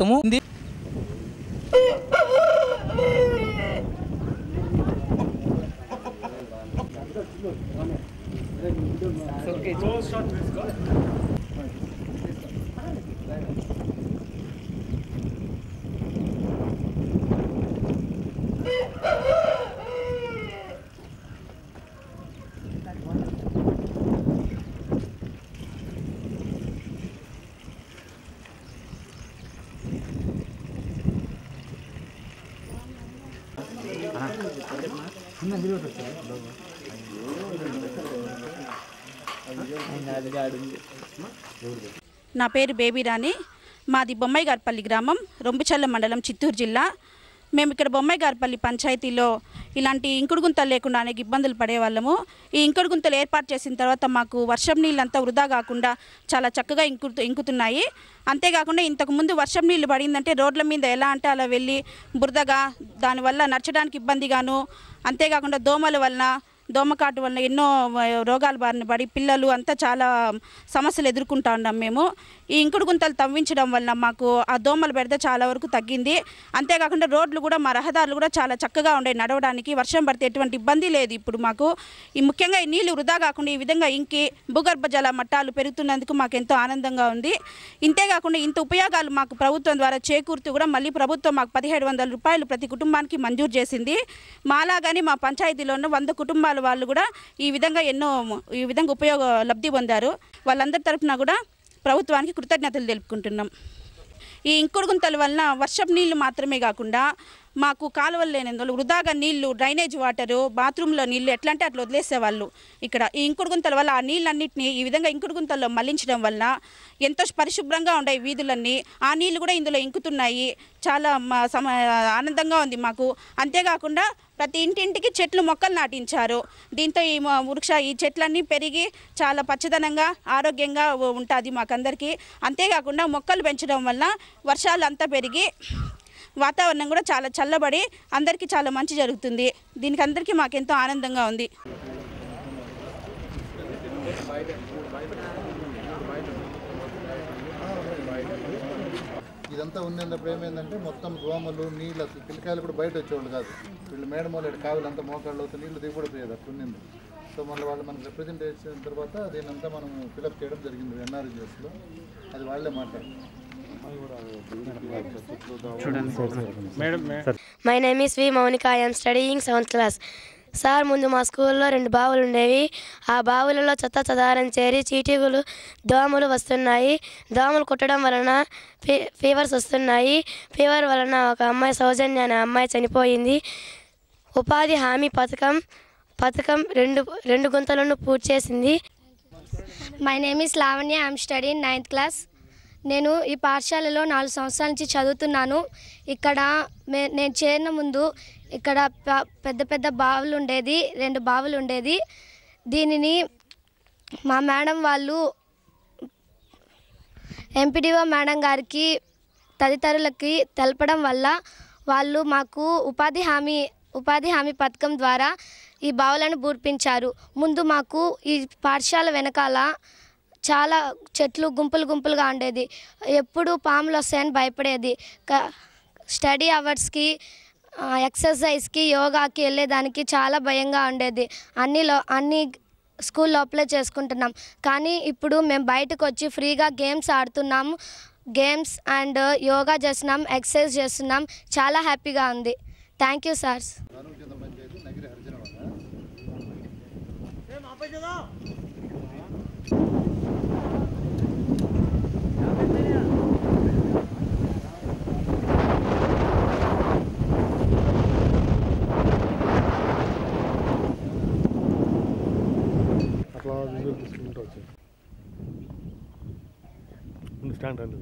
మొత్తము ఉంది నా పేరు బేబీ రాణి మాది బొమ్మాయి గారిపల్లి గ్రామం రొంబుచల్ల మండలం చిత్తూరు జిల్లా మేము ఇక్కడ బొమ్మాయి గారిపల్లి పంచాయతీలో ఇలాంటి ఇంకుడు గుంతలు లేకుండా అనేక ఇబ్బందులు పడేవాళ్ళము ఈ ఇంకుడు గుంతలు ఏర్పాటు చేసిన తర్వాత మాకు వర్షం నీళ్ళంతా వృధా కాకుండా చాలా చక్కగా ఇంకు ఇంకుతున్నాయి అంతేకాకుండా ఇంతకుముందు వర్షం నీళ్ళు పడిందంటే రోడ్ల మీద ఎలా అంటే అలా వెళ్ళి బురదగా దానివల్ల నడచడానికి ఇబ్బందిగాను అంతేకాకుండా దోమల వలన దోమకాటు వలన ఎన్నో ఆ, రోగాల బారిన పడి పిల్లలు అంతా చాలా సమస్యలు ఎదుర్కొంటా ఉన్నాం మేము ఈ ఇంకుడు గుంతలు తవ్వించడం వల్ల మాకు ఆ దోమల బెడద చాలా వరకు తగ్గింది అంతేకాకుండా రోడ్లు కూడా మా రహదారులు కూడా చాలా చక్కగా ఉండే నడవడానికి వర్షం పడితే ఎటువంటి ఇబ్బంది లేదు ఇప్పుడు మాకు ఈ ముఖ్యంగా ఈ నీళ్లు వృధా కాకుండా ఈ విధంగా ఇంకి భూగర్భ జల మట్టాలు పెరుగుతున్నందుకు మాకు ఎంతో ఆనందంగా ఉంది ఇంతేకాకుండా ఇంత ఉపయోగాలు మాకు ప్రభుత్వం ద్వారా చేకూరుతూ కూడా మళ్ళీ ప్రభుత్వం మాకు పదిహేడు వందల రూపాయలు ప్రతి కుటుంబానికి మంజూరు చేసింది మాలాగాని మా పంచాయతీలో ఉన్న వంద కుటుంబాల వాళ్ళు కూడా ఈ విధంగా ఎన్నో ఈ విధంగా ఉపయోగ లబ్ధి పొందారు వాళ్ళందరి తరఫున కూడా ప్రభుత్వానికి కృతజ్ఞతలు తెలుపుకుంటున్నాం ఈ ఇంకుడు గుంతల వలన వర్షపు నీళ్లు మాత్రమే కాకుండా మాకు కాలువలు లేనందువల్ల వృధాగా నీళ్లు డ్రైనేజ్ వాటరు బాత్రూంలో నీళ్లు ఎట్లా అంటే అట్లా వదిలేసేవాళ్ళు ఇక్కడ ఈ ఇంకుడు గుంతల వల్ల ఆ నీళ్ళన్నింటినీ ఈ విధంగా ఇంకుడు గుంతల్లో మళ్లించడం వల్ల ఎంతో పరిశుభ్రంగా ఉండే వీధులన్నీ ఆ నీళ్లు కూడా ఇందులో ఇంకుతున్నాయి చాలా మా సమ ఆనందంగా ఉంది మాకు అంతేకాకుండా ప్రతి ఇంటింటికి చెట్లు మొక్కలు నాటించారు దీంతో ఈ మ- వృక్ష ఈ చెట్లన్నీ పెరిగి చాలా పచ్చదనంగా ఆరోగ్యంగా ఉంటుంది మాకందరికీ అంతేకాకుండా మొక్కలు పెంచడం వల్ల వర్షాలు అంతా పెరిగి వాతావరణం కూడా చాలా చల్లబడి అందరికీ చాలా మంచి జరుగుతుంది దీనికి అందరికీ మాకెంతో ఆనందంగా ఉంది ఇదంతా ఉన్నప్పుడు ఏమైందంటే మొత్తం దోమలు నీళ్ళు అసలు పిల్లకాయలు కూడా బయట వచ్చేవాళ్ళు కాదు వీళ్ళు మేడమూల కావులు అంతా మోకాళ్ళు అవుతుంది నీళ్ళు దిగుబడిపోయేది అట్లా ఉన్నింది సో మళ్ళీ వాళ్ళు మనకు రిప్రజెంట్ చేసిన తర్వాత దీనంతా మనం ఫిలప్ చేయడం జరిగింది ఎన్ఆర్జీఎస్లో అది వాళ్ళే మాట్లాడారు my name is V Mounika I'm studying seventh class sir ముందు మా స్కూల్లో రెండు బావులు ఉండేవి ఆ బావులలో చెత్త చెదారం చేరి చీటీగులు దోమలు వస్తున్నాయి దోమలు కుట్టడం వలన ఫీ ఫీవర్స్ వస్తున్నాయి ఫీవర్ వలన ఒక అమ్మాయి సౌజన్య అనే అమ్మాయి చనిపోయింది ఉపాధి హామీ పథకం పథకం రెండు రెండు గుంతలను పూర్తి చేసింది my name is Lavanya I'm study in ninth class నేను ఈ పాఠశాలలో నాలుగు సంవత్సరాల నుంచి చదువుతున్నాను ఇక్కడ మే నేను చేరిన ముందు ఇక్కడ ప- పెద్ద పెద్ద బావులు ఉండేది రెండు బావులు ఉండేది దీనిని మా మేడం వాళ్ళు ఎంపీడీఓ మేడం గారికి తదితరులకి తెలపడం వల్ల వాళ్ళు మాకు ఉపాధి హామీ ఉపాధి హామీ పథకం ద్వారా ఈ బావులను బూర్పించారు ముందు మాకు ఈ పాఠశాల వెనకాల చాలా చెట్లు గుంపులు గుంపులుగా ఉండేది ఎప్పుడు పాములు వస్తాయని భయపడేది క- స్టడీ అవర్స్కి ఆ, ఎక్సర్సైజ్కి యోగాకి వెళ్ళేదానికి చాలా భయంగా ఉండేది అన్ని లో అన్ని స్కూల్ లోపలే చేసుకుంటున్నాం కానీ ఇప్పుడు మేము బయటకు వచ్చి ఫ్రీగా గేమ్స్ ఆడుతున్నాము గేమ్స్ అండ్ యోగా చేస్తున్నాం ఎక్సర్సైజ్ చేస్తున్నాం చాలా హ్యాపీగా ఉంది థ్యాంక్ యూ సార్స్ కింద పంచాయతీ నగిరి హరిజన వల్ల అట్లా విజువల్ తీసుకుంటూ వచ్చాయి స్టాండ్ అండి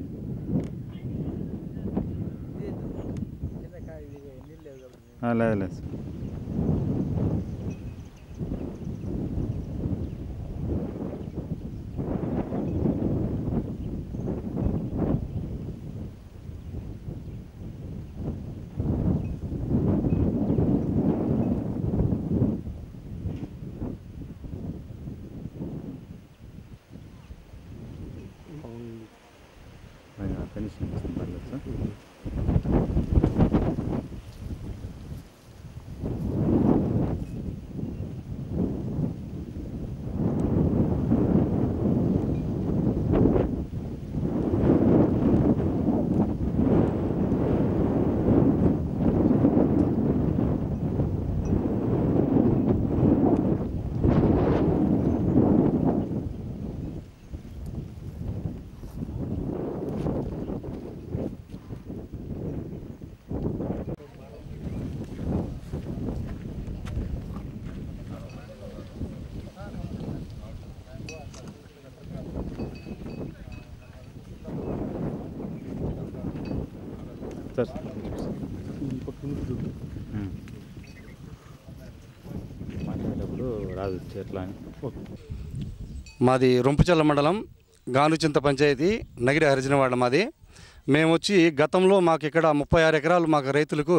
లేదు లేదు పెన్షన్ ఇస్తుంది పర్లేదు సార్ సార్ ఈ పక్క నుంచి చూడు. ఉమ్. మాట్లాడేటప్పుడు రాదు ఎట్లా అని మాది రొంపుచల్ల మండలం గానుచింత పంచాయతీ నగిరి హరిజనవాడ మాది మేము వచ్చి గతంలో మాకు ఇక్కడ ముప్పై ఆరు ఎకరాలు మాకు రైతులకు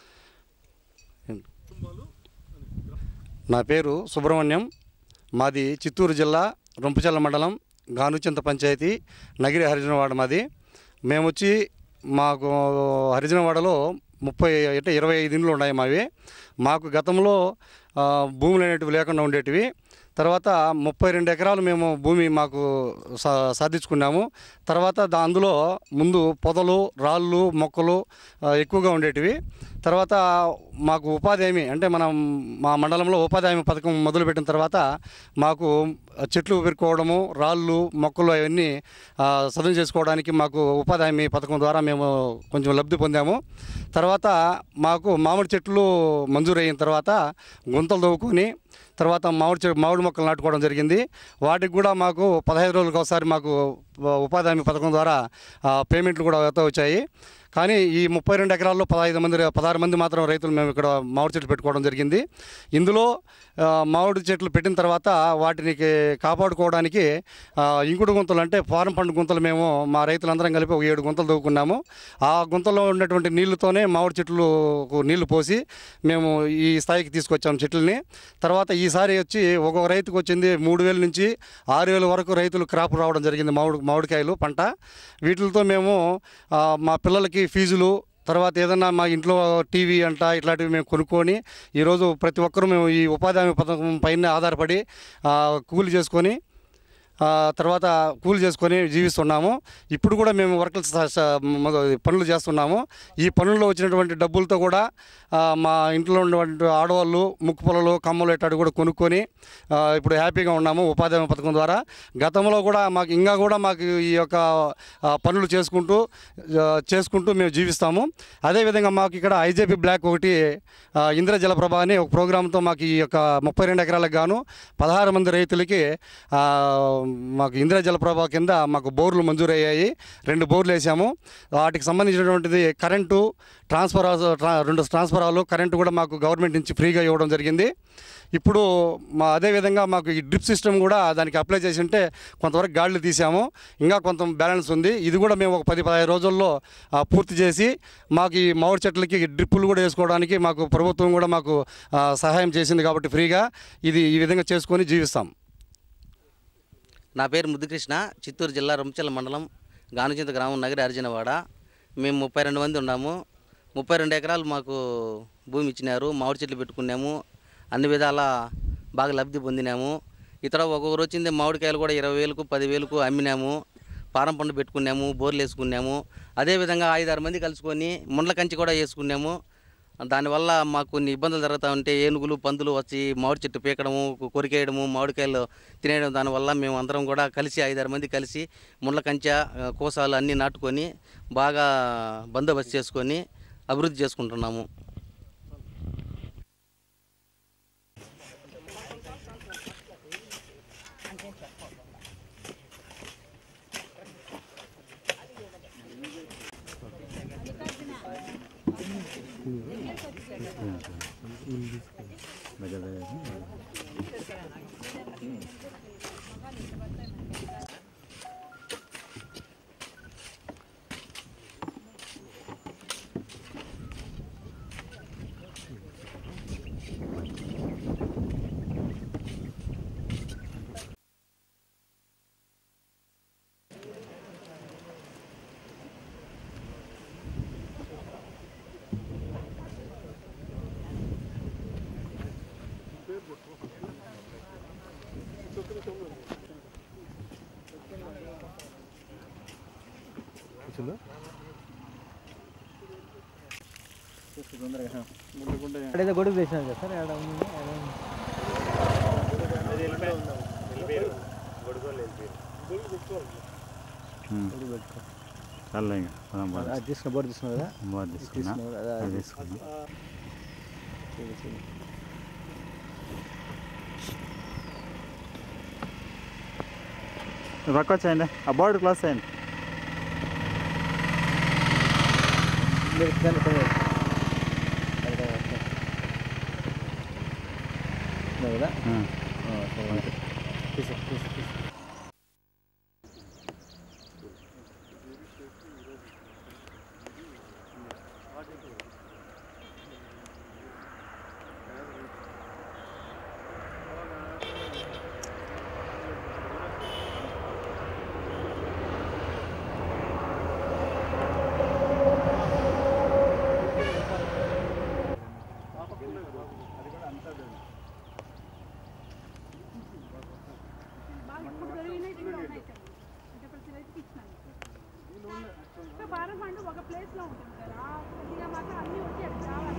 నా పేరు సుబ్రహ్మణ్యం మాది చిత్తూరు జిల్లా రొంపుచల్ల మండలం గానుచింత పంచాయతీ నగిరి హరిజనవాడ మాది మేము వచ్చి మాకు హరిజనవాడలో ముప్పై అంటే ఇరవై ఐదు ఇండ్లు ఉన్నాయి మావి మాకు గతంలో ఆ, భూములు అనేటివి లేకుండా ఉండేటివి తర్వాత ముప్పై రెండు ఎకరాలు మేము భూమి మాకు సా సాధించుకున్నాము తర్వాత దా అందులో ముందు పొదలు రాళ్ళు మొక్కలు ఆ, ఎక్కువగా ఉండేటివి తర్వాత మాకు ఉపాధి హామీ అంటే మనం మా మండలంలో ఉపాధి హామీ పథకం మొదలుపెట్టిన తర్వాత మాకు చెట్లు పెరుకోవడము రాళ్ళు మొక్కలు అవన్నీ ఆ, సదును చేసుకోవడానికి మాకు ఉపాధి హామీ పథకం ద్వారా మేము కొంచెం లబ్ధి పొందాము తర్వాత మాకు మామిడి చెట్లు మంజూరు అయిన తర్వాత గుంతలు తవ్వుకొని తర్వాత మామిడి చె మామిడి మొక్కలు నాటుకోవడం జరిగింది వాటికి కూడా మాకు పదహైదు రోజులకు ఒకసారి మాకు ఉపాధి హామీ పథకం ద్వారా ఆ, పేమెంట్లు కూడా అవుతూ వచ్చాయి కానీ ఈ ముప్పై రెండు ఎకరాల్లో పదహైదు మంది పదహారు మంది మాత్రం రైతులు మేము ఇక్కడ మామిడి చెట్లు పెట్టుకోవడం జరిగింది ఇందులో ఆ, మామిడి చెట్లు పెట్టిన తర్వాత వాటిని కాపాడుకోవడానికి ఆ, ఇంకుడు గుంతలు అంటే ఫారం పండు గుంతలు మేము మా రైతులందరం కలిపి ఒక ఏడు గుంతలు తవ్వుకున్నాము ఆ గుంతలో ఉన్నటువంటి నీళ్లతోనే మామిడి చెట్లకు నీళ్లు పోసి మేము ఈ స్థాయికి తీసుకొచ్చాము చెట్లని తర్వాత ఈసారి వచ్చి ఒక్కొక్క రైతుకు వచ్చింది మూడు వేల నుంచి ఆరు వేల వరకు రైతులు క్రాప్ రావడం జరిగింది మామిడి మామిడికాయలు పంట వీటితో మేము ఆ, మా పిల్లలకి ఫీజులు తర్వాత ఏదన్నా మా ఇంట్లో టీవీ అంట ఇట్లాంటివి మేము కొనుక్కొని ఈరోజు ప్రతి ఒక్కరూ మేము ఈ ఉపాధి హామీ పథకం పైన ఆధారపడి ఆ, కూలి చేసుకొని ఆ, తర్వాత కూలి చేసుకొని జీవిస్తున్నాము ఇప్పుడు కూడా మేము వర్కలు స- స- మ- పనులు చేస్తున్నాము ఈ పనుల్లో వచ్చినటువంటి డబ్బులతో కూడా ఆ, మా ఇంట్లో ఉన్నటువంటి ఆడవాళ్ళు ముక్కు పొలలు కమ్మలు ఇట్లాంటివి కూడా కొనుక్కొని ఆ, ఇప్పుడు హ్యాపీగా ఉన్నాము ఉపాధి హామీ పథకం ద్వారా గతంలో కూడా మాకు ఇంకా కూడా మాకు ఈ యొక్క ఆ, పనులు చేసుకుంటూ ఆ, చేసుకుంటూ మేము జీవిస్తాము అదేవిధంగా మాకు ఇక్కడ ఐజేపీ బ్లాక్ ఒకటి ఆ, ఇంద్ర జలప్రభ అని ఒక ప్రోగ్రాంతో మాకు ఈ యొక్క ముప్పై రెండు ఎకరాలకు గాను పదహారు మంది రైతులకి ఆ, మాకు ఇంద్ర జలప్రభ కింద మాకు బోర్లు మంజూరయ్యాయి రెండు బోర్లు వేసాము వాటికి సంబంధించినటువంటిది కరెంటు ట్రాన్స్ఫర్ ట్రా- రెండు ట్రాన్స్ఫరాలు కరెంటు కూడా మాకు గవర్నమెంట్ నుంచి ఫ్రీగా ఇవ్వడం జరిగింది ఇప్పుడు మా అదేవిధంగా మాకు ఈ డ్రిప్ సిస్టమ్ కూడా దానికి అప్లై చేసి ఉంటే కొంతవరకు గాడులు తీసాము ఇంకా కొంత బ్యాలెన్స్ ఉంది ఇది కూడా మేము ఒక పది పదహైదు రోజుల్లో ఆ, పూర్తి చేసి మాకు ఈ మామిడి చెట్లకి డ్రిప్పులు కూడా వేసుకోవడానికి మాకు ప్రభుత్వం కూడా మాకు ఆ, సహాయం చేసింది కాబట్టి ఫ్రీగా ఇది ఈ విధంగా చేసుకొని జీవిస్తాం నా పేరు ముద్దుకృష్ణ చిత్తూరు జిల్లా రొంచల మండలం గానుచింత గ్రామం నగరి అర్జునవాడ మేము ముప్పై రెండు మంది ఉన్నాము ముప్పై రెండు ఎకరాలు మాకు భూమి ఇచ్చినారు మామిడి చెట్లు పెట్టుకున్నాము అన్ని విధాల బాగా లబ్ధి పొందినాము ఇతర ఒక్కొక్కరు వచ్చింది మామిడికాయలు కూడా ఇరవై వేలకు పదివేలకు అమ్మినాము పారం పండు పెట్టుకున్నాము బోర్లు వేసుకున్నాము అదేవిధంగా ఐదారు మంది కలుసుకొని ముండ్ల కంచి కూడా వేసుకున్నాము దానివల్ల మాకు కొన్ని ఇబ్బందులు జరుగుతూ ఉంటే ఏనుగులు పందులు వచ్చి మామిడి చెట్టు పీకడము కొరికేయడము మామిడికాయలు తినేయడం దానివల్ల మేము అందరం కూడా కలిసి ఐదారు మంది కలిసి ముండ్ల కంచె ఆ, కోసాలు అన్నీ నాటుకొని బాగా బందోబస్తు చేసుకొని అభివృద్ధి చేసుకుంటున్నాము దగ్గర దగ్గర వచ్చిందా అడేదో గొడుగు వేసినారు కదా సార్ ఆడ ఉంది, ఆడ ఉంది. చాలా ఇంకా పదాం బాగా అది తీసుకున్న బోర్డు తీసుకున్నారు కదా బాగా తీసుకున్నా తీసుకున్నారు కదా, అది అది తీసుకున్నా సరే, సరే. పక్క వచ్చేయండి ఆ బోర్డు క్లాస్ అయ్యండి మీరు దాన్ని కొన్ని కదా ఆ, సరే తీసు తీసు తీసు ఒక ప్లేస్లో ఉంటుంది కదా కొద్దిగా మాత్రం అన్నీ వచ్చి అక్కడ రావాలి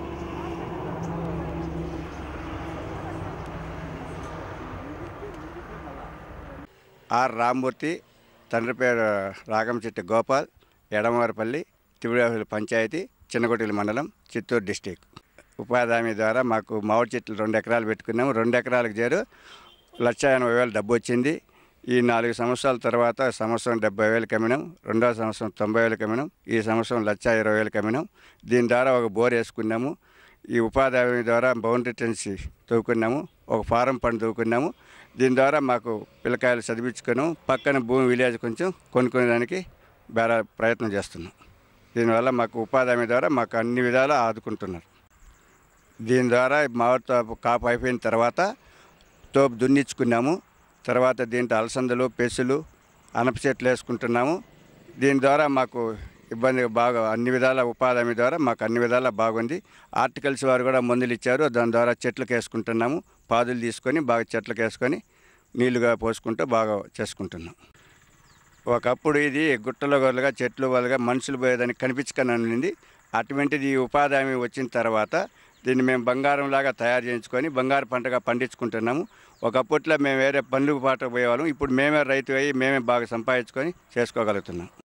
ఆర్ రామ్మూర్తి తండ్రి పేరు రాగంచెట్టి గోపాల్ ఎడమవారిపల్లి తిరువిడాపల్లి పంచాయతీ చిన్నగొట్టిల మండలం చిత్తూరు డిస్టిక్ ఉపాధి హామీ ద్వారా మాకు మామిడి చెట్లు రెండు ఎకరాలు పెట్టుకున్నాము రెండు ఎకరాలకు చేరు లక్ష ఎనభై వేలు డబ్బు వచ్చింది ఈ నాలుగు సంవత్సరాల తర్వాత సంవత్సరం డెబ్బై వేలు కమ్మినాం రెండో సంవత్సరం తొంభై వేలు కమ్మినాం ఈ సంవత్సరం లక్ష ఇరవై వేలు కమ్మినాం దీని ద్వారా ఒక బోర్ వేసుకున్నాము ఈ ఉపాధి హామీ ద్వారా బౌండరీ టెన్సీ తవ్వుకున్నాము ఒక ఫారం పండు తవ్వుకున్నాము దీని ద్వారా మాకు పిల్లకాయలు చదివించుకున్నాము పక్కన భూమి విలేజ్ కొంచెం కొనుక్కునేదానికి బేర ప్రయత్నం చేస్తున్నాం దీనివల్ల మాకు ఉపాధి హామీ ద్వారా మాకు అన్ని విధాలా ఆదుకుంటున్నారు దీని ద్వారా మామిడి తోపు కాపు అయిపోయిన తర్వాత తోపు దున్నించుకున్నాము తర్వాత దీంట్లో అలసందలు పెసులు అనప చెట్లు వేసుకుంటున్నాము దీని ద్వారా మాకు ఇబ్బంది బాగా అన్ని విధాల ఉపాధి హామీ ద్వారా మాకు అన్ని విధాలా బాగుంది ఆర్టికల్స్ వారు కూడా మందులు ఇచ్చారు దాని ద్వారా చెట్లకు వేసుకుంటున్నాము పాదులు తీసుకొని బాగా చెట్లకు వేసుకొని నీళ్లుగా పోసుకుంటూ బాగా చేసుకుంటున్నాం ఒకప్పుడు ఇది గుట్టల గొర్రెలుగా చెట్లు వాళ్ళగా మనుషులు పోయేదానికి కనిపించకనే ఉండింది అటువంటిది ఈ ఉపాధి హామీ వచ్చిన తర్వాత దీన్ని మేము బంగారంలాగా తయారు చేయించుకొని బంగారు పంటగా పండించుకుంటున్నాము ఒకప్పట్లో మేము వేరే పనులకు పాట పోయేవాళ్ళం ఇప్పుడు మేమే రైతు అయ్యి మేమే బాగా సంపాదించుకొని చేసుకోగలుగుతున్నాం